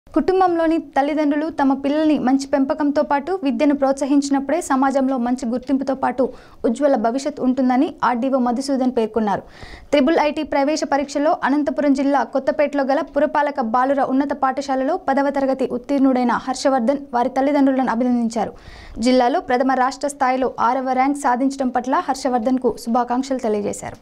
కుటుంబంలోని తల్లిదండ్రులు తమ పిల్లల్ని మంచి పెంపకంతో పాటు విద్యను ప్రోత్సహించినప్పుడే సమాజంలో మంచి గుర్తింపుతో పాటు ఉజ్వల భవిష్యత్ ఉంటుందని ఆర్డీఓ మధుసూదన్ పేర్కొన్నారు త్రిబుల్ ఐటీ ప్రవేశ పరీక్షలో అనంతపురం జిల్లా కొత్తపేటలో గల పురపాలక బాలుర ఉన్నత పాఠశాలలో పదవ తరగతి ఉత్తీర్ణుడైన హర్షవర్ధన్ వారి తల్లిదండ్రులను అభినందించారు జిల్లాలో ప్రథమ రాష్ట్ర స్థాయిలో ఆరవ ర్యాంక్ సాధించడం పట్ల హర్షవర్ధన్కు శుభాకాంక్షలు తెలియజేశారు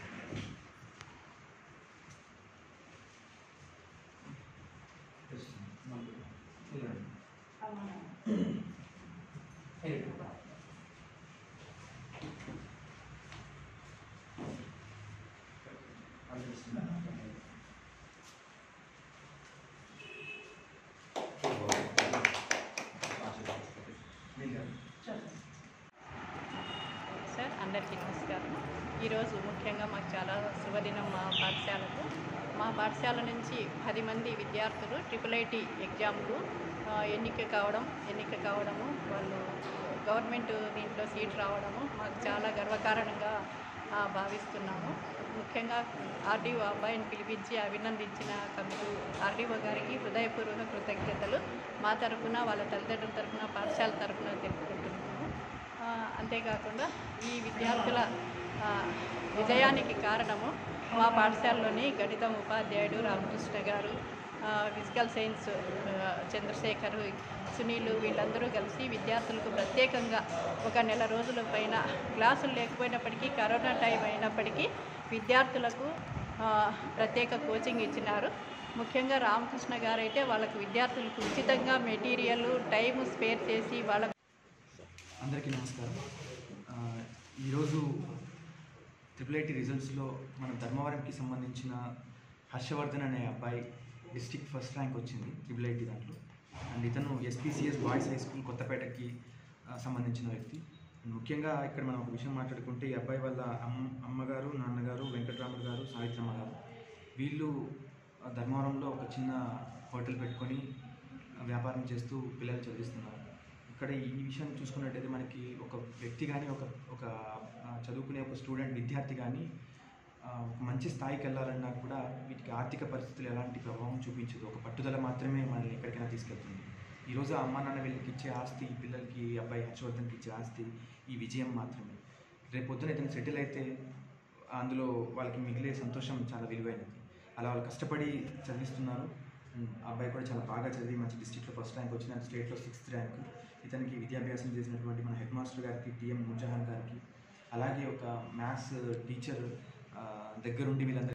సార్ అందరికీ నమస్కారం ఈరోజు ముఖ్యంగా మాకు చాలా శుభదినం మా పాఠశాలకు మా పాఠశాల నుంచి పది మంది విద్యార్థులు ట్రిపుల్ ఐటీ ఎగ్జామ్కు ఆ, ఎన్నిక కావడం ఎన్నిక కావడము వాళ్ళు గవర్నమెంట్ దీంట్లో సీట్ రావడము మాకు చాలా గర్వకారణంగా ఆ, భావిస్తున్నాము ముఖ్యంగా ఆర్డీఓ అబ్బాయిని పిలిపించి అభినందించిన కమిటీ ఆర్డీఓ గారికి హృదయపూర్వక కృతజ్ఞతలు మా తరఫున వాళ్ళ తల్లిదండ్రుల తరఫున పాఠశాల తరఫున తెలుపుకుంటున్నాము ఆ, అంతేకాకుండా ఈ విద్యార్థుల ఆ, విజయానికి కారణము మా పాఠశాలలోని గణితం ఉపాధ్యాయుడు రామకృష్ణ గారు ఆ, ఫిజికల్ సైన్స్ ఆ, చంద్రశేఖర్ సునీల్ వీళ్ళందరూ కలిసి విద్యార్థులకు ప్రత్యేకంగా ఒక నెల రోజుల పైన క్లాసులు లేకపోయినప్పటికీ కరోనా టైం అయినప్పటికీ విద్యార్థులకు ఆ, ప్రత్యేక కోచింగ్ ఇచ్చినారు ముఖ్యంగా రామకృష్ణ గారు అయితే వాళ్ళకు విద్యార్థులకు ఉచితంగా మెటీరియల్ టైం స్పేర్ చేసి వాళ్ళ అందరికీ నమస్కారం ఆ, ఈరోజు ట్రిపుల్ ఐటీ రిజల్ట్స్లో మన ధర్మవరంకి సంబంధించిన హర్షవర్ధన్ అనే అబ్బాయి డిస్టిక్ ఫస్ట్ ర్యాంక్ వచ్చింది ట్రిపుల్ ఐటీ దాంట్లో అండ్ ఇతను ఎస్పీసీఎస్ బాయ్స్ హై స్కూల్ కొత్తపేటకి ఆ, సంబంధించిన వ్యక్తి ముఖ్యంగా ఇక్కడ మనం ఒక విషయం మాట్లాడుకుంటే ఈ అబ్బాయి వాళ్ళ అమ్మ అమ్మగారు నాన్నగారు వెంకటరాముడు గారు సావిత్రమ్మ గారు వీళ్ళు ఆ, ధర్మవరంలో ఒక చిన్న హోటల్ పెట్టుకొని ఆ, వ్యాపారం చేస్తూ పిల్లలు చదివిస్తున్నారు ఇక్కడ ఈ విషయం చూసుకున్నట్టయితే మనకి ఒక వ్యక్తి కానీ ఒక ఒక ఆ, చదువుకునే ఒక స్టూడెంట్ విద్యార్థి కానీ ఆ, ఒక మంచి స్థాయికి వెళ్ళాలన్నా కూడా వీటికి ఆర్థిక పరిస్థితులు ఎలాంటి ప్రభావం చూపించదు ఒక పట్టుదల మాత్రమే మనల్ని ఎక్కడికైనా తీసుకెళ్తుంది ఈరోజు ఆ అమ్మా నాన్న వీళ్ళకి ఇచ్చే ఆస్తి ఈ పిల్లలకి ఈ అబ్బాయి హర్షవర్ధన్కి ఇచ్చే ఆస్తి ఈ విజయం మాత్రమే రేపు పొద్దున ఇతను సెటిల్ అయితే అందులో వాళ్ళకి మిగిలే సంతోషం చాలా విలువైనది అలా వాళ్ళు కష్టపడి చదివిస్తున్నారు ఉమ్, ఆ అబ్బాయి కూడా చాలా బాగా చదివి మంచి డిస్ట్రిక్ట్లో ఫస్ట్ ర్యాంక్ వచ్చిన స్టేట్లో సిక్స్త్ ర్యాంక్ ఇతనికి విద్యాభ్యాసం చేసినటువంటి మన హెడ్ మాస్టర్ గారికి టిఎం నూర్జహాన్ గారికి అలాగే ఒక మ్యాథ్స్ టీచర్ దగ్గరుండి వీళ్ళందరికీ